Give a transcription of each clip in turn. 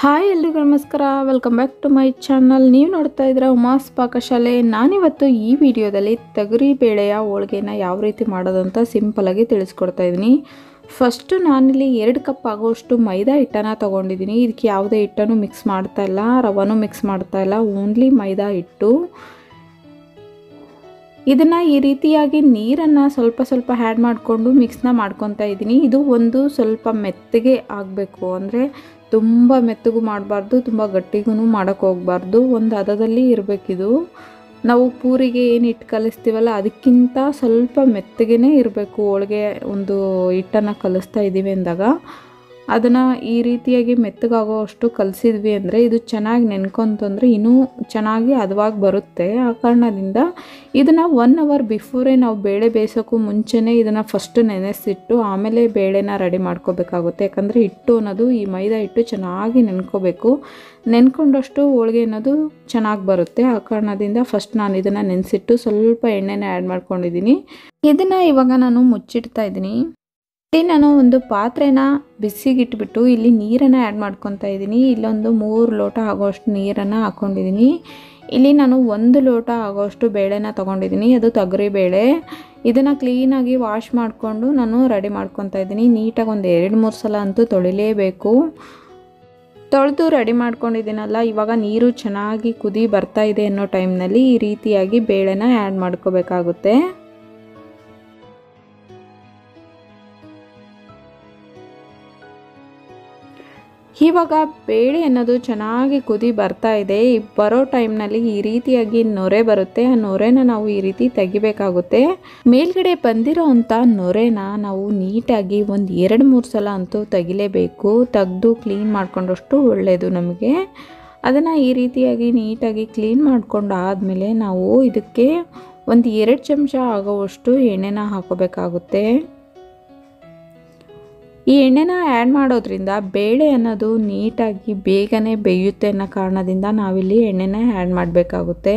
hi ಎಲ್ರಿಗೂ ನಮಸ್ಕಾರ welcome back to my channel ನೀವು ನೋಡ್ತಾ ಇದ್ದೀರಾ ಉಮಾಸ್ ಪಾಕಶಾಲೆ ನಾನಿವತ್ತು ಈ ವಿಡಿಯೋದಲ್ಲಿ ತೊಗರಿ ಬೇಳೆಯ ಹೋಳಿಗೆನ ಯಾವ ರೀತಿ ಮಾಡೋದು ಅಂತ ಸಿಂಪಲಾಗಿ ತಿಳಿಸ್ಕೊಡ್ತಾ ಇದ್ದೀನಿ ಫಸ್ಟು ನಾನಿಲ್ಲಿ ಎರಡು ಕಪ್ ಆಗೋಷ್ಟು ಮೈದಾ ಹಿಟ್ಟನ್ನು ತೊಗೊಂಡಿದ್ದೀನಿ ಇದಕ್ಕೆ ಯಾವುದೇ ಹಿಟ್ಟನ್ನು ಮಿಕ್ಸ್ ಮಾಡ್ತಾ ಇಲ್ಲ ರವನೂ ಮಿಕ್ಸ್ ಮಾಡ್ತಾ ಇಲ್ಲ ಓನ್ಲಿ ಮೈದಾ ಹಿಟ್ಟು ಇದನ್ನು ಈ ರೀತಿಯಾಗಿ ನೀರನ್ನು ಸ್ವಲ್ಪ ಸ್ವಲ್ಪ ಹ್ಯಾಡ್ ಮಾಡಿಕೊಂಡು ಮಿಕ್ಸ್ನ ಮಾಡ್ಕೊತಾ ಇದ್ದೀನಿ ಇದು ಒಂದು ಸ್ವಲ್ಪ ಮೆತ್ತಗೆ ಆಗಬೇಕು ಅಂದರೆ ತುಂಬ ಮೆತ್ತಗೂ ಮಾಡಬಾರ್ದು ತುಂಬ ಗಟ್ಟಿಗೂ ಮಾಡೋಕ್ಕೆ ಹೋಗಬಾರ್ದು ಒಂದು ಹದದಲ್ಲಿ ಇರಬೇಕಿದು ನಾವು ಪೂರಿಗೆ ಏನು ಹಿಟ್ಟು ಕಲಿಸ್ತೀವಲ್ಲ ಅದಕ್ಕಿಂತ ಸ್ವಲ್ಪ ಮೆತ್ತಗೇ ಇರಬೇಕು ಹೋಳಿಗೆ ಒಂದು ಹಿಟ್ಟನ್ನು ಕಲಿಸ್ತಾ ಇದ್ದೀವಿ ಅಂದಾಗ ಅದನ್ನು ಈ ರೀತಿಯಾಗಿ ಮೆತ್ತಗಾಗೋ ಅಷ್ಟು ಕಲಿಸಿದ್ವಿ ಅಂದರೆ ಇದು ಚೆನ್ನಾಗಿ ನೆನ್ಕೊಂತಂದರೆ ಇನ್ನೂ ಚೆನ್ನಾಗಿ ಹದವಾಗಿ ಬರುತ್ತೆ ಆ ಕಾರಣದಿಂದ ಇದನ್ನು ಒನ್ ಅವರ್ ಬಿಫೋರೇ ನಾವು ಬೇಳೆ ಬೇಯಿಸೋಕ್ಕೂ ಮುಂಚೆನೇ ಇದನ್ನು ಫಸ್ಟ್ ನೆನೆಸಿಟ್ಟು ಆಮೇಲೆ ಬೇಳೆನ ರೆಡಿ ಮಾಡ್ಕೋಬೇಕಾಗುತ್ತೆ ಯಾಕಂದರೆ ಹಿಟ್ಟು ಅನ್ನೋದು ಈ ಮೈದಾ ಹಿಟ್ಟು ಚೆನ್ನಾಗಿ ನೆನ್ಕೋಬೇಕು ನೆನ್ಕೊಂಡಷ್ಟು ಹೋಳಿಗೆ ಅನ್ನೋದು ಚೆನ್ನಾಗಿ ಬರುತ್ತೆ ಆ ಕಾರಣದಿಂದ ಫಸ್ಟ್ ನಾನು ಇದನ್ನು ನೆನೆಸಿಟ್ಟು ಸ್ವಲ್ಪ ಎಣ್ಣೆನ ಆ್ಯಡ್ ಮಾಡ್ಕೊಂಡಿದ್ದೀನಿ ಇದನ್ನು ಇವಾಗ ನಾನು ಮುಚ್ಚಿಡ್ತಾ ಇದ್ದೀನಿ ಇಲ್ಲಿ ನಾನು ಒಂದು ಪಾತ್ರೆನ ಬಿಸಿಗಿಟ್ಬಿಟ್ಟು ಇಲ್ಲಿ ನೀರನ್ನು ಆ್ಯಡ್ ಮಾಡ್ಕೊತಾ ಇದ್ದೀನಿ ಇಲ್ಲೊಂದು ಮೂರು ಲೋಟ ಆಗೋಷ್ಟು ನೀರನ್ನು ಹಾಕ್ಕೊಂಡಿದ್ದೀನಿ ಇಲ್ಲಿ ನಾನು ಒಂದು ಲೋಟ ಆಗೋಷ್ಟು ಬೇಳೆನ ತೊಗೊಂಡಿದ್ದೀನಿ ಅದು ತೊಗರಿ ಬೇಳೆ ಇದನ್ನು ಕ್ಲೀನಾಗಿ ವಾಶ್ ಮಾಡಿಕೊಂಡು ನಾನು ರೆಡಿ ಮಾಡ್ಕೊತಾ ಇದ್ದೀನಿ ನೀಟಾಗಿ ಒಂದು ಎರಡು ಮೂರು ಸಲ ಅಂತೂ ತೊಳಿಲೇಬೇಕು ತೊಳೆದು ರೆಡಿ ಮಾಡ್ಕೊಂಡಿದ್ದೀನಲ್ಲ ಇವಾಗ ನೀರು ಚೆನ್ನಾಗಿ ಕುದಿ ಬರ್ತಾ ಇದೆ ಅನ್ನೋ ಟೈಮ್ನಲ್ಲಿ ಈ ರೀತಿಯಾಗಿ ಬೇಳೆನ ಆ್ಯಡ್ ಮಾಡ್ಕೋಬೇಕಾಗುತ್ತೆ ಇವಾಗ ಬೇಳೆ ಅನ್ನೋದು ಚೆನ್ನಾಗಿ ಕುದಿ ಬರ್ತಾ ಇದೆ ಬರೋ ಟೈಮ್ನಲ್ಲಿ ಈ ರೀತಿಯಾಗಿ ನೊರೆ ಬರುತ್ತೆ ಆ ನೊರೆನ ನಾವು ಈ ರೀತಿ ತೆಗಿಬೇಕಾಗುತ್ತೆ ಮೇಲ್ಗಡೆ ಬಂದಿರೋ ಅಂಥ ನೊರೆನ ನಾವು ನೀಟಾಗಿ ಒಂದು ಎರಡು ಮೂರು ಸಲ ಅಂತೂ ತೆಗಿಲೇಬೇಕು ತೆಗೆದು ಕ್ಲೀನ್ ಮಾಡ್ಕೊಂಡಷ್ಟು ಒಳ್ಳೆಯದು ನಮಗೆ ಅದನ್ನು ಈ ರೀತಿಯಾಗಿ ನೀಟಾಗಿ ಕ್ಲೀನ್ ಮಾಡ್ಕೊಂಡು ಆದಮೇಲೆ ನಾವು ಇದಕ್ಕೆ ಒಂದು ಎರಡು ಚಮಚ ಆಗೋವಷ್ಟು ಎಣ್ಣೆನ ಹಾಕೋಬೇಕಾಗುತ್ತೆ ಈ ಎಣ್ಣೆನ ಆ್ಯಡ್ ಮಾಡೋದ್ರಿಂದ ಬೇಳೆ ಅನ್ನೋದು ನೀಟಾಗಿ ಬೇಗನೆ ಬೇಯುತ್ತೆ ಅನ್ನೋ ಕಾರಣದಿಂದ ನಾವಿಲ್ಲಿ ಎಣ್ಣೆನ ಆ್ಯಡ್ ಮಾಡಬೇಕಾಗುತ್ತೆ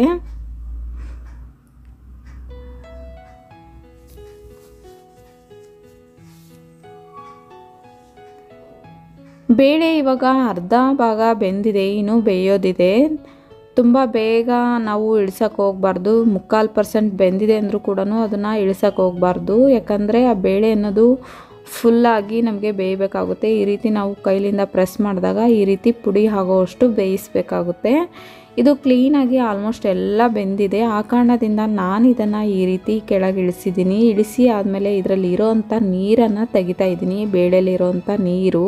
ಬೇಳೆ ಇವಾಗ ಅರ್ಧ ಭಾಗ ಬೆಂದಿದೆ ಇನ್ನೂ ಬೇಯೋದಿದೆ ತುಂಬ ಬೇಗ ನಾವು ಇಳ್ಸೋಕೆ ಹೋಗ್ಬಾರ್ದು ಮುಕ್ಕಾಲು ಪರ್ಸೆಂಟ್ ಬೆಂದಿದೆ ಅಂದರೂ ಕೂಡ ಅದನ್ನು ಇಳ್ಸೋಕೆ ಹೋಗ್ಬಾರ್ದು ಯಾಕಂದರೆ ಆ ಬೇಳೆ ಅನ್ನೋದು ಫುಲ್ಲಾಗಿ ನಮಗೆ ಬೇಯಬೇಕಾಗುತ್ತೆ ಈ ರೀತಿ ನಾವು ಕೈಲಿಂದ ಪ್ರೆಸ್ ಮಾಡಿದಾಗ ಈ ರೀತಿ ಪುಡಿ ಆಗೋವಷ್ಟು ಬೇಯಿಸಬೇಕಾಗುತ್ತೆ ಇದು ಕ್ಲೀನಾಗಿ ಆಲ್ಮೋಸ್ಟ್ ಎಲ್ಲ ಬೆಂದಿದೆ ಆ ಕಾರಣದಿಂದ ನಾನು ಇದನ್ನು ಈ ರೀತಿ ಕೆಳಗೆ ಇಳಿಸಿದ್ದೀನಿ ಇಳಿಸಿ ಆದಮೇಲೆ ಇದರಲ್ಲಿ ಇರೋವಂಥ ನೀರನ್ನು ತೆಗಿತಾ ಇದ್ದೀನಿ ಬೇಳೆಲಿರೋವಂಥ ನೀರು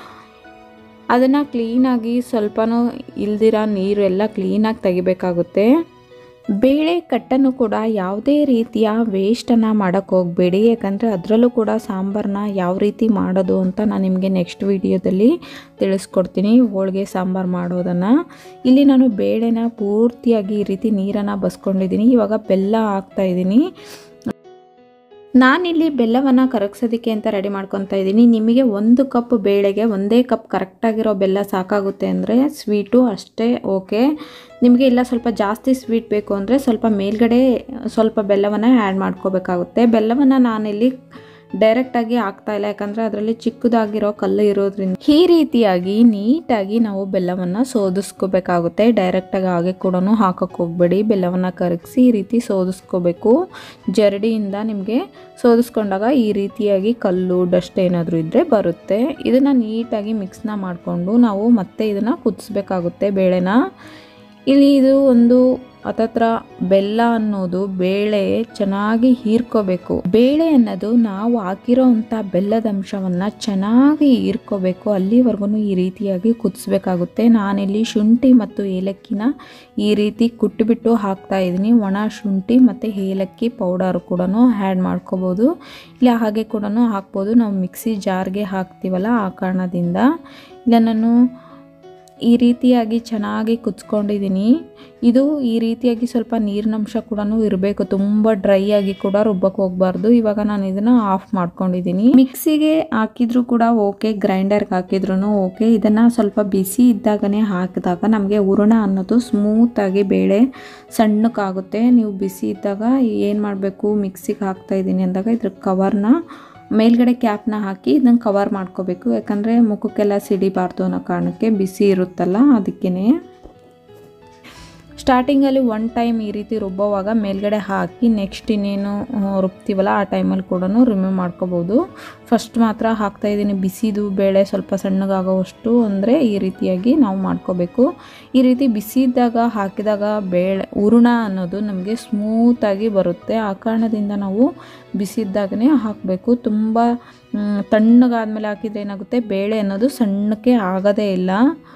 ಅದನ್ನು ಕ್ಲೀನಾಗಿ ಸ್ವಲ್ಪನೂ ಇಲ್ದಿರ ನೀರು ಎಲ್ಲ ಕ್ಲೀನಾಗಿ ತೆಗಿಬೇಕಾಗುತ್ತೆ ಬೇಳೆ ಕಟ್ಟನ್ನು ಕೂಡ ಯಾವುದೇ ರೀತಿಯ ವೇಸ್ಟನ್ನು ಮಾಡೋಕ್ಕೆ ಹೋಗಬೇಡಿ ಯಾಕಂದರೆ ಅದರಲ್ಲೂ ಕೂಡ ಸಾಂಬಾರನ್ನ ಯಾವ ರೀತಿ ಮಾಡೋದು ಅಂತ ನಾನು ನಿಮಗೆ ನೆಕ್ಸ್ಟ್ ವಿಡಿಯೋದಲ್ಲಿ ತಿಳಿಸ್ಕೊಡ್ತೀನಿ ಹೋಳಿಗೆ ಸಾಂಬಾರು ಮಾಡೋದನ್ನು ಇಲ್ಲಿ ನಾನು ಬೇಳೆನ ಪೂರ್ತಿಯಾಗಿ ಈ ರೀತಿ ನೀರನ್ನು ಬಸ್ಕೊಂಡಿದ್ದೀನಿ ಇವಾಗ ಬೆಲ್ಲ ಹಾಕ್ತಾಯಿದ್ದೀನಿ ನಾನಿಲ್ಲಿ ಬೆಲ್ಲವನ್ನು ಕರಗಿಸೋದಕ್ಕೆ ಅಂತ ರೆಡಿ ಮಾಡ್ಕೊತಾ ಇದ್ದೀನಿ ನಿಮಗೆ ಒಂದು ಕಪ್ ಬೇಳೆಗೆ ಒಂದೇ ಕಪ್ ಕರೆಕ್ಟಾಗಿರೋ ಬೆಲ್ಲ ಸಾಕಾಗುತ್ತೆ ಅಂದರೆ ಸ್ವೀಟು ಅಷ್ಟೇ ಓಕೆ ನಿಮಗೆ ಇಲ್ಲ ಸ್ವಲ್ಪ ಜಾಸ್ತಿ ಸ್ವೀಟ್ ಬೇಕು ಅಂದರೆ ಸ್ವಲ್ಪ ಮೇಲ್ಗಡೆ ಸ್ವಲ್ಪ ಬೆಲ್ಲವನ್ನು ಆ್ಯಡ್ ಮಾಡ್ಕೋಬೇಕಾಗುತ್ತೆ ಬೆಲ್ಲವನ್ನು ನಾನಿಲ್ಲಿ ಡೈರೆಕ್ಟಾಗಿ ಆಗ್ತಾ ಇಲ್ಲ ಯಾಕಂದರೆ ಅದರಲ್ಲಿ ಚಿಕ್ಕದಾಗಿರೋ ಕಲ್ಲು ಇರೋದ್ರಿಂದ ಈ ರೀತಿಯಾಗಿ ನೀಟಾಗಿ ನಾವು ಬೆಲ್ಲವನ್ನು ಸೋದಿಸ್ಕೋಬೇಕಾಗುತ್ತೆ ಡೈರೆಕ್ಟಾಗಿ ಹಾಗೆ ಕೂಡ ಹಾಕೋಕ್ಕೆ ಹೋಗಬೇಡಿ ಬೆಲ್ಲವನ್ನು ಕರಗಿಸಿ ಈ ರೀತಿ ಸೋದಿಸ್ಕೋಬೇಕು ಜರಡಿಯಿಂದ ನಿಮಗೆ ಸೋದಿಸ್ಕೊಂಡಾಗ ಈ ರೀತಿಯಾಗಿ ಕಲ್ಲು ಡಸ್ಟ್ ಏನಾದರೂ ಇದ್ದರೆ ಬರುತ್ತೆ ಇದನ್ನು ನೀಟಾಗಿ ಮಿಕ್ಸ್ನ ಮಾಡಿಕೊಂಡು ನಾವು ಮತ್ತೆ ಇದನ್ನು ಕುದಿಸ್ಬೇಕಾಗುತ್ತೆ ಬೇಳೆನ ಇಲ್ಲಿ ಇದು ಒಂದು ಹತ್ತತ್ರ ಬೆಲ್ಲ ಅನ್ನೋದು ಬೇಳೆ ಚೆನ್ನಾಗಿ ಹೀರ್ಕೋಬೇಕು ಬೇಳೆ ಅನ್ನೋದು ನಾವು ಹಾಕಿರೋ ಅಂಥ ಬೆಲ್ಲದ ಅಂಶವನ್ನು ಚೆನ್ನಾಗಿ ಹೀರ್ಕೋಬೇಕು ಅಲ್ಲಿವರೆಗೂ ಈ ರೀತಿಯಾಗಿ ಕುದಿಸ್ಬೇಕಾಗುತ್ತೆ ನಾನಿಲ್ಲಿ ಶುಂಠಿ ಮತ್ತು ಏಲಕ್ಕಿನ ಈ ರೀತಿ ಕುಟ್ಟಿಬಿಟ್ಟು ಹಾಕ್ತಾ ಇದ್ದೀನಿ ಒಣ ಶುಂಠಿ ಮತ್ತು ಏಲಕ್ಕಿ ಪೌಡರ್ ಕೂಡ ಆ್ಯಡ್ ಮಾಡ್ಕೋಬೋದು ಇಲ್ಲ ಹಾಗೆ ಕೂಡ ಹಾಕ್ಬೋದು ನಾವು ಮಿಕ್ಸಿ ಜಾರ್ಗೆ ಹಾಕ್ತೀವಲ್ಲ ಆ ಕಾರಣದಿಂದ ಇಲ್ಲ ನಾನು ಈ ರೀತಿಯಾಗಿ ಚೆನ್ನಾಗಿ ಕುಚ್ಕೊಂಡಿದ್ದೀನಿ ಇದು ಈ ರೀತಿಯಾಗಿ ಸ್ವಲ್ಪ ನೀರಿನಂಶ ಕೂಡ ಇರಬೇಕು ತುಂಬ ಡ್ರೈ ಆಗಿ ಕೂಡ ರುಬ್ಬಕ್ಕೆ ಹೋಗಬಾರ್ದು ಇವಾಗ ನಾನು ಇದನ್ನು ಆಫ್ ಮಾಡ್ಕೊಂಡಿದ್ದೀನಿ ಮಿಕ್ಸಿಗೆ ಹಾಕಿದ್ರು ಕೂಡ ಓಕೆ ಗ್ರೈಂಡರ್ಗೆ ಹಾಕಿದ್ರು ಓಕೆ ಇದನ್ನು ಸ್ವಲ್ಪ ಬಿಸಿ ಇದ್ದಾಗನೇ ಹಾಕಿದಾಗ ನಮಗೆ ಹೂರಣ ಅನ್ನೋದು ಸ್ಮೂತಾಗಿ ಬೇಳೆ ಸಣ್ಣಕ್ಕಾಗುತ್ತೆ ನೀವು ಬಿಸಿ ಇದ್ದಾಗ ಏನು ಮಾಡಬೇಕು ಮಿಕ್ಸಿಗೆ ಹಾಕ್ತಾ ಇದ್ದೀನಿ ಅಂದಾಗ ಇದ್ರ ಕವರ್ನ ಮೇಲ್ಗಡೆ ಕ್ಯಾಪ್ನ ಹಾಕಿ ಇದನ್ನು ಕವರ್ ಮಾಡ್ಕೋಬೇಕು ಯಾಕಂದರೆ ಮುಖಕ್ಕೆಲ್ಲ ಸಿಡಿಬಾರ್ದು ಅನ್ನೋ ಕಾರಣಕ್ಕೆ ಬಿಸಿ ಇರುತ್ತಲ್ಲ ಅದಕ್ಕೇ ಸ್ಟಾರ್ಟಿಂಗಲ್ಲಿ ಒನ್ ಟೈಮ್ ಈ ರೀತಿ ರುಬ್ಬೋವಾಗ ಮೇಲ್ಗಡೆ ಹಾಕಿ ನೆಕ್ಸ್ಟ್ ಇನ್ನೇನು ಆ, ರುಬ್ತೀವಲ್ಲ ಆ ಟೈಮಲ್ಲಿ ಕೂಡ ರಿಮೂವ್ ಮಾಡ್ಕೋಬೋದು ಫಸ್ಟ್ ಮಾತ್ರ ಹಾಕ್ತಾಯಿದ್ದೀನಿ ಬಿಸಿದು ಬೇಳೆ ಸ್ವಲ್ಪ ಸಣ್ಣಗಾಗೋವಷ್ಟು ಅಂದರೆ ಈ ರೀತಿಯಾಗಿ ನಾವು ಮಾಡ್ಕೋಬೇಕು ಈ ರೀತಿ ಬಿಸಿ ಇದ್ದಾಗ ಹಾಕಿದಾಗ ಬೇಳೆ ಹೂರಣ ಅನ್ನೋದು ನಮಗೆ ಸ್ಮೂತಾಗಿ ಬರುತ್ತೆ ಆ ಕಾರಣದಿಂದ ನಾವು ಬಿಸಿ ಇದ್ದಾಗನೇ ಹಾಕಬೇಕು ತುಂಬ ಮ್, ತಣ್ಣಗಾದ್ಮೇಲೆ ಹಾಕಿದ್ರೆ ಏನಾಗುತ್ತೆ ಬೇಳೆ ಅನ್ನೋದು ಸಣ್ಣಕ್ಕೆ ಆಗೋದೇ ಇಲ್ಲ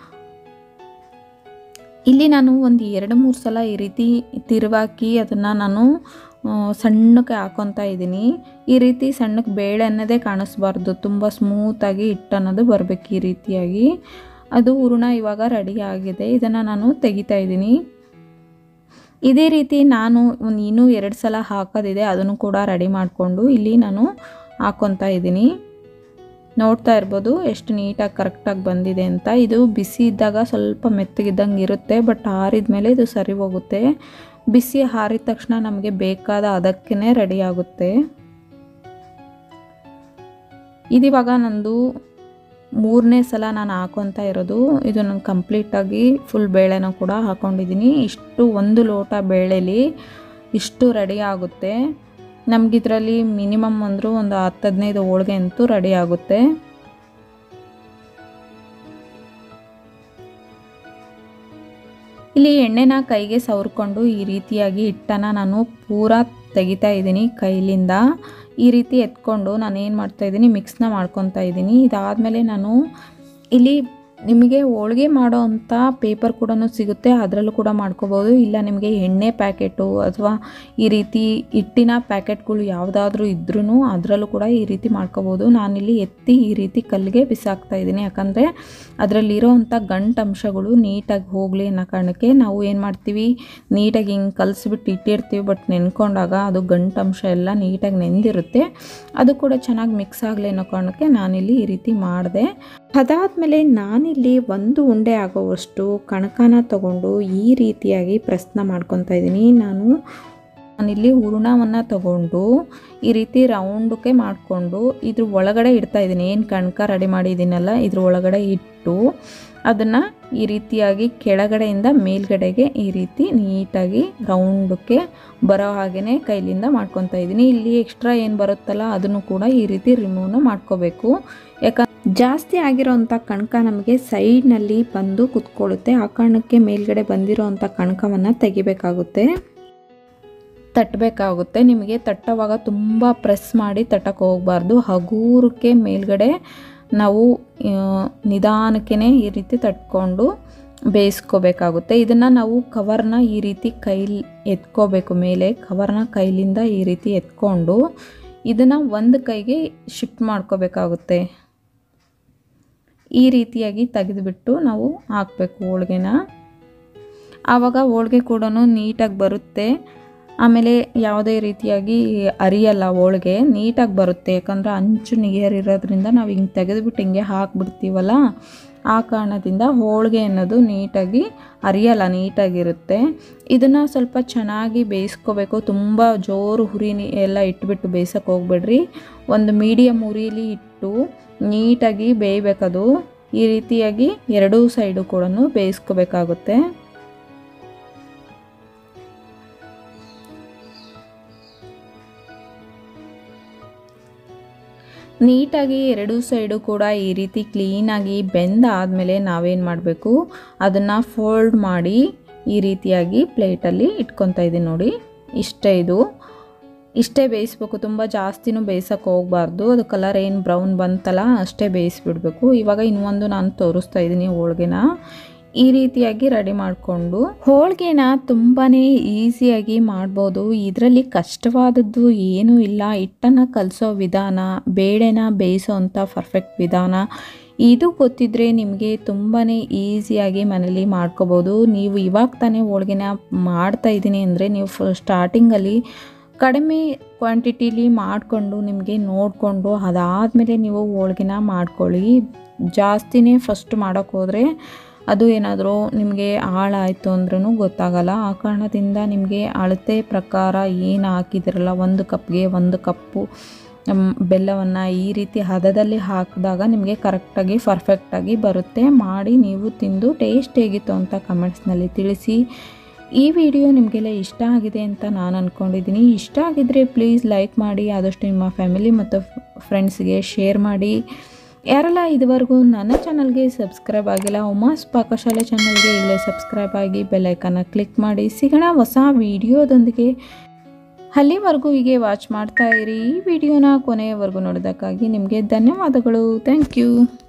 ಇಲ್ಲಿ ನಾನು ಒಂದು ಎರಡು ಮೂರು ಸಲ ಈ ರೀತಿ ತಿರುವಾಕಿ ಅದನ್ನು ನಾನು ಆ, ಸಣ್ಣಕ್ಕೆ ಹಾಕೊತಾ ಇದ್ದೀನಿ ಈ ರೀತಿ ಸಣ್ಣಕ್ಕೆ ಬೇಳೆ ಅನ್ನೋದೇ ಕಾಣಿಸ್ಬಾರ್ದು ತುಂಬ ಸ್ಮೂತಾಗಿ ಹಿಟ್ಟು ಅನ್ನೋದು ಬರಬೇಕು ಈ ರೀತಿಯಾಗಿ ಅದು ಹೂರಣ ಇವಾಗ ರೆಡಿ ಆಗಿದೆ ಇದನ್ನು ನಾನು ತೆಗಿತಾ ಇದ್ದೀನಿ ಇದೇ ರೀತಿ ನಾನು ಒಂದು ಇನ್ನೂ ಎರಡು ಸಲ ಹಾಕೋದಿದೆ ಅದನ್ನು ಕೂಡ ರೆಡಿ ಮಾಡಿಕೊಂಡು ಇಲ್ಲಿ ನಾನು ಹಾಕ್ಕೊತಾ ಇದ್ದೀನಿ ನೋಡ್ತಾ ಇರ್ಬೋದು ಎಷ್ಟು ನೀಟಾಗಿ ಕರೆಕ್ಟಾಗಿ ಬಂದಿದೆ ಅಂತ ಇದು ಬಿಸಿ ಇದ್ದಾಗ ಸ್ವಲ್ಪ ಮೆತ್ತಗಿದ್ದಂಗೆ ಇರುತ್ತೆ ಬಟ್ ಆರಿದ ಮೇಲೆ ಇದು ಸರಿ ಹೋಗುತ್ತೆ ಬಿಸಿ ಹಾರಿದ ತಕ್ಷಣ ನಮಗೆ ಬೇಕಾದ ಅದಕ್ಕೇ ರೆಡಿ ಆಗುತ್ತೆ ಇದಿವಾಗ ನಂದು ಮೂರನೇ ಸಲ ನಾನು ಹಾಕೊತಾ ಇರೋದು ಇದು ನಾನು ಕಂಪ್ಲೀಟಾಗಿ ಫುಲ್ ಬೇಳೆನ ಕೂಡ ಹಾಕ್ಕೊಂಡಿದ್ದೀನಿ ಇಷ್ಟು ಒಂದು ಲೋಟ ಬೇಳೆಲಿ ಇಷ್ಟು ರೆಡಿ ಆಗುತ್ತೆ ನಮಗಿದ್ರಲ್ಲಿ ಮಿನಿಮಮ್ ಅಂದರೂ ಒಂದು ಹತ್ತು ಹದಿನೈದು ಹೋಳಿಗೆ ಅಂತೂ ರೆಡಿ ಆಗುತ್ತೆ ಇಲ್ಲಿ ಎಣ್ಣೆನ ಕೈಗೆ ಸವರ್ಕೊಂಡು ಈ ರೀತಿಯಾಗಿ ಹಿಟ್ಟನ್ನು ನಾನು ಪೂರಾ ತೆಗಿತಾ ಇದ್ದೀನಿ ಕೈಲಿಂದ ಈ ರೀತಿ ಎತ್ಕೊಂಡು ನಾನು ಏನು ಮಾಡ್ತಾ ಇದ್ದೀನಿ ಮಿಕ್ಸ್ನ ಮಾಡ್ಕೊತಾ ಇದ್ದೀನಿ ಇದಾದಮೇಲೆ ನಾನು ಇಲ್ಲಿ ನಿಮಗೆ ಹೋಳಿಗೆ ಮಾಡೋ ಅಂಥ ಪೇಪರ್ ಕೂಡ ಸಿಗುತ್ತೆ ಅದರಲ್ಲೂ ಕೂಡ ಮಾಡ್ಕೋಬೋದು ಇಲ್ಲ ನಿಮಗೆ ಎಣ್ಣೆ ಪ್ಯಾಕೆಟು ಅಥವಾ ಈ ರೀತಿ ಹಿಟ್ಟಿನ ಪ್ಯಾಕೆಟ್ಗಳು ಯಾವುದಾದ್ರೂ ಇದ್ರೂ ಅದರಲ್ಲೂ ಕೂಡ ಈ ರೀತಿ ಮಾಡ್ಕೋಬೋದು ನಾನಿಲ್ಲಿ ಎತ್ತಿ ಈ ರೀತಿ ಕಲ್ಲಿಗೆ ಬಿಸಾಕ್ತಾ ಇದ್ದೀನಿ ಯಾಕಂದರೆ ಅದರಲ್ಲಿರೋ ಅಂಥ ಗಂಟು ಅಂಶಗಳು ನೀಟಾಗಿ ಹೋಗಲಿ ಅನ್ನೋ ಕಾರಣಕ್ಕೆ ನಾವು ಏನು ಮಾಡ್ತೀವಿ ನೀಟಾಗಿ ಹಿಂಗೆ ಕಲಿಸ್ಬಿಟ್ಟು ಇಟ್ಟಿರ್ತೀವಿ ಬಟ್ ನೆನ್ಕೊಂಡಾಗ ಅದು ಗಂಟು ಅಂಶ ಎಲ್ಲ ನೀಟಾಗಿ ನೆಂದಿರುತ್ತೆ ಅದು ಕೂಡ ಚೆನ್ನಾಗಿ ಮಿಕ್ಸ್ ಆಗಲಿ ಅನ್ನೋ ಕಾರಣಕ್ಕೆ ನಾನಿಲ್ಲಿ ಈ ರೀತಿ ಮಾಡಿದೆ ಅದಾದಮೇಲೆ ನಾನಿಲ್ಲಿ ಒಂದು ಉಂಡೆ ಆಗೋವಷ್ಟು ಕಣಕನ ತಗೊಂಡು ಈ ರೀತಿಯಾಗಿ ಪ್ರಶ್ನ ಮಾಡ್ಕೊತಾ ಇದ್ದೀನಿ ನಾನು ನಾನಿಲ್ಲಿ ಹೂರಣವನ್ನು ತಗೊಂಡು ಈ ರೀತಿ ರೌಂಡಕ್ಕೆ ಮಾಡಿಕೊಂಡು ಇದ್ರ ಒಳಗಡೆ ಇಡ್ತಾ ಇದ್ದೀನಿ ಏನು ಕಣಕ ರೆಡಿ ಮಾಡಿದ್ದೀನಲ್ಲ ಇದ್ರ ಒಳಗಡೆ ಇಟ್ಟು ಅದನ್ನು ಈ ರೀತಿಯಾಗಿ ಕೆಳಗಡೆಯಿಂದ ಮೇಲ್ಗಡೆಗೆ ಈ ರೀತಿ ನೀಟಾಗಿ ರೌಂಡಕ್ಕೆ ಬರೋ ಹಾಗೆಯೇ ಕೈಲಿಂದ ಮಾಡ್ಕೊತಾ ಇದ್ದೀನಿ ಇಲ್ಲಿ ಎಕ್ಸ್ಟ್ರಾ ಏನು ಬರುತ್ತಲ್ಲ ಅದನ್ನು ಕೂಡ ಈ ರೀತಿ ರಿಮೂವ್ನ ಮಾಡ್ಕೋಬೇಕು ಯಾಕಂದ್ರೆ ಜಾಸ್ತಿ ಆಗಿರೋಂಥ ಕಣಕ ನಮಗೆ ಸೈಡ್ನಲ್ಲಿ ಬಂದು ಕುತ್ಕೊಳ್ಳುತ್ತೆ ಆ ಕಾರಣಕ್ಕೆ ಮೇಲ್ಗಡೆ ಬಂದಿರೋಂಥ ಕಣಕವನ್ನು ತೆಗಿಬೇಕಾಗುತ್ತೆ ತಟ್ಟಬೇಕಾಗುತ್ತೆ ನಿಮಗೆ ತಟ್ಟೋವಾಗ ತುಂಬ ಪ್ರೆಸ್ ಮಾಡಿ ತಟ್ಟಕ್ಕೆ ಹೋಗಬಾರ್ದು ಹಗೂರಕ್ಕೆ ಮೇಲ್ಗಡೆ ನಾವು ನಿಧಾನಕ್ಕೆ ಈ ರೀತಿ ತಟ್ಕೊಂಡು ಬೇಯಿಸ್ಕೋಬೇಕಾಗುತ್ತೆ ಇದನ್ನು ನಾವು ಕವರ್ನ ಈ ರೀತಿ ಕೈಲಿ ಎತ್ಕೋಬೇಕು ಮೇಲೆ ಕವರ್ನ ಕೈಲಿಂದ ಈ ರೀತಿ ಎತ್ಕೊಂಡು ಇದನ್ನು ಒಂದು ಕೈಗೆ ಶಿಫ್ಟ್ ಮಾಡ್ಕೋಬೇಕಾಗುತ್ತೆ ಈ ರೀತಿಯಾಗಿ ತೆಗೆದುಬಿಟ್ಟು ನಾವು ಹಾಕಬೇಕು ಹೋಳ್ಗೆನ ಆವಾಗ ಹೋಳ್ಗೆ ಕೂಡ ನೀಟಾಗಿ ಬರುತ್ತೆ ಆಮೇಲೆ ಯಾವುದೇ ರೀತಿಯಾಗಿ ಅರಿಯಲ್ಲ ಹೋಳ್ಗೆ ನೀಟಾಗಿ ಬರುತ್ತೆ ಯಾಕಂದರೆ ಅಂಚು ನಿಯರಿರೋದ್ರಿಂದ ನಾವು ಹಿಂಗೆ ತೆಗೆದುಬಿಟ್ಟು ಹಿಂಗೆ ಹಾಕ್ಬಿಡ್ತೀವಲ್ಲ ಆ ಕಾರಣದಿಂದ ಹೋಳಿಗೆ ಅನ್ನೋದು ನೀಟಾಗಿ ಅರಿಯಲ್ಲ ನೀಟಾಗಿರುತ್ತೆ ಇದನ್ನು ಸ್ವಲ್ಪ ಚೆನ್ನಾಗಿ ಬೇಯಿಸ್ಕೋಬೇಕು ತುಂಬ ಜೋರು ಹುರಿ ಎಲ್ಲ ಇಟ್ಬಿಟ್ಟು ಬೇಯಿಸೋಕೆ ಹೋಗ್ಬೇಡ್ರಿ ಒಂದು ಮೀಡಿಯಮ್ ಉರಿಲಿ ಇಟ್ಟು ನೀಟಾಗಿ ಬೇಯಬೇಕದು ಈ ರೀತಿಯಾಗಿ ಎರಡೂ ಸೈಡು ಕೂಡ ಬೇಯಿಸ್ಕೋಬೇಕಾಗುತ್ತೆ ನೀಟಾಗಿ ಎರಡೂ ಸೈಡು ಕೂಡ ಈ ರೀತಿ ಕ್ಲೀನಾಗಿ ಬೆಂದಾದಮೇಲೆ ನಾವೇನು ಮಾಡಬೇಕು ಅದನ್ನು ಫೋಲ್ಡ್ ಮಾಡಿ ಈ ರೀತಿಯಾಗಿ ಪ್ಲೇಟಲ್ಲಿ ಇಟ್ಕೊತಾ ಇದ್ದೀನಿ ನೋಡಿ ಇಷ್ಟೇ ಇದು ಇಷ್ಟೇ ಬೇಯಿಸ್ಬೇಕು ತುಂಬ ಜಾಸ್ತಿನೂ ಬೇಯಿಸೋಕೆ ಹೋಗಬಾರ್ದು ಅದು ಕಲರ್ ಏನು ಬ್ರೌನ್ ಬಂತಲ್ಲ ಅಷ್ಟೇ ಬೇಯಿಸ್ಬಿಡ್ಬೇಕು ಇವಾಗ ಇನ್ನೊಂದು ನಾನು ತೋರಿಸ್ತಾ ಇದ್ದೀನಿ ಹೋಳ್ಗೆನ ಈ ರೀತಿಯಾಗಿ ರೆಡಿ ಮಾಡಿಕೊಂಡು ಹೋಳಿಗೆನ ತುಂಬಾ ಈಸಿಯಾಗಿ ಮಾಡ್ಬೋದು ಇದರಲ್ಲಿ ಕಷ್ಟವಾದದ್ದು ಏನೂ ಇಲ್ಲ ಹಿಟ್ಟನ್ನು ಕಲಿಸೋ ವಿಧಾನ ಬೇಳೆನ ಬೇಯಿಸೋ ಅಂಥ ಪರ್ಫೆಕ್ಟ್ ವಿಧಾನ ಇದು ಗೊತ್ತಿದ್ದರೆ ನಿಮಗೆ ತುಂಬಾ ಈಸಿಯಾಗಿ ಮನೇಲಿ ಮಾಡ್ಕೋಬೋದು ನೀವು ಇವಾಗ ತಾನೇ ಹೋಳ್ಗೆನ ಮಾಡ್ತಾ ಇದ್ದೀನಿ ಅಂದರೆ ನೀವು ಫ ಸ್ಟಾರ್ಟಿಂಗಲ್ಲಿ ಕಡಿಮೆ ಕ್ವಾಂಟಿಟಿಲಿ ಮಾಡಿಕೊಂಡು ನಿಮಗೆ ನೋಡಿಕೊಂಡು ಅದಾದಮೇಲೆ ನೀವು ಹೋಳ್ಗೆನ ಮಾಡ್ಕೊಳ್ಳಿ ಜಾಸ್ತಿನೇ ಫಸ್ಟ್ ಮಾಡೋಕ್ಕೆ ಹೋದರೆ ಅದು ಏನಾದರೂ ನಿಮಗೆ ಹಾಳಾಯಿತು ಅಂದ್ರೂ ಗೊತ್ತಾಗಲ್ಲ ಆ ಕಾರಣದಿಂದ ನಿಮಗೆ ಅಳತೆ ಪ್ರಕಾರ ಏನು ಹಾಕಿದಿರಲ್ಲ ಒಂದು ಕಪ್ಗೆ ಒಂದು ಕಪ್ಪು ಬೆಲ್ಲವನ್ನು ಈ ರೀತಿ ಹದದಲ್ಲಿ ಹಾಕಿದಾಗ ನಿಮಗೆ ಕರೆಕ್ಟಾಗಿ ಪರ್ಫೆಕ್ಟಾಗಿ ಬರುತ್ತೆ ಮಾಡಿ ನೀವು ತಿಂದು ಟೇಸ್ಟ್ ಹೇಗಿತ್ತು ಅಂತ ಕಮೆಂಟ್ಸ್ನಲ್ಲಿ ತಿಳಿಸಿ ಈ ವಿಡಿಯೋ ನಿಮಗೆಲ್ಲ ಇಷ್ಟ ಆಗಿದೆ ಅಂತ ನಾನು ಅಂದ್ಕೊಂಡಿದ್ದೀನಿ ಇಷ್ಟ ಆಗಿದ್ದರೆ ಪ್ಲೀಸ್ ಲೈಕ್ ಮಾಡಿ ಆದಷ್ಟು ನಿಮ್ಮ ಫ್ಯಾಮಿಲಿ ಮತ್ತು ಫ್ರೆಂಡ್ಸ್ಗೆ ಶೇರ್ ಮಾಡಿ ಯಾರೆಲ್ಲ ಇದುವರೆಗೂ ನನ್ನ ಚಾನಲ್ಗೆ ಸಬ್ಸ್ಕ್ರೈಬ್ ಆಗಿಲ್ಲ ಉಮಾಸ್ ಪಾಕಶಾಲೆ ಚಾನಲ್ಗೆ ಇಲ್ಲೇ ಸಬ್ಸ್ಕ್ರೈಬ್ ಆಗಿ ಬೆಲ್ಲೈಕನ್ನ ಕ್ಲಿಕ್ ಮಾಡಿ ಸಿಗೋಣ ಹೊಸ ವಿಡಿಯೋದೊಂದಿಗೆ ಅಲ್ಲಿವರೆಗೂ ಹೀಗೆ ವಾಚ್ ಮಾಡ್ತಾ ಇರಿ ಈ ವಿಡಿಯೋನ ಕೊನೆಯವರೆಗೂ ನೋಡೋದಕ್ಕಾಗಿ ನಿಮಗೆ ಧನ್ಯವಾದಗಳು ಥ್ಯಾಂಕ್ ಯು